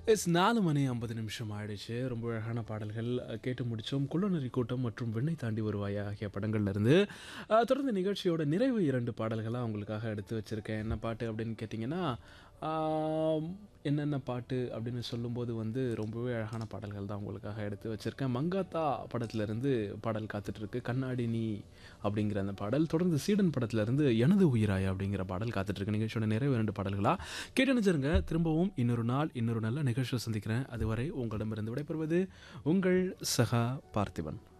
S நாலு மணி ஐம்பது நிமிஷம் ஆயிடுச்சு ரொம்ப அழகான பாடல்கள் அஹ், கேட்டு முடித்தோம் குள்ளநரி கூட்டம் மற்றும் விண்ணை தாண்டி வருவாயா ஆகிய படங்கள்ல இருந்து அஹ், தொடர்ந்து நிகழ்ச்சியோட நிறைவு இரண்டு பாடல்களாக உங்களுக்காக எடுத்து வச்சுருக்கேன் என்ன பாட்டு அப்படின்னு கேட்டிங்கன்னா ஆம், என்னென்ன பாட்டு அப்படின்னு சொல்லும்போது வந்து ரொம்பவே அழகான பாடல்கள் தான் உங்களுக்காக எடுத்து வச்சுருக்கேன் மங்காத்தா படத்துலேருந்து பாடல் காத்துட்ருக்கு கண்ணாடி நீ அப்படிங்கிற அந்த பாடல் தொடர்ந்து சீடன் படத்துலேருந்து எனது உயிராய் அப்படிங்கிற பாடல் காத்துட்ருக்கு நிகழ்ச்சியோட நிறைவு இரண்டு பாடல்களாக கேட்டு நினைச்சிருங்க திரும்பவும் இன்னொரு நாள் இன்னொரு நல்ல நிகழ்ச்சியை சந்திக்கிறேன் அதுவரை உங்களிடமிருந்து விடைபெறுவது உங்கள் சகா பார்த்திபன்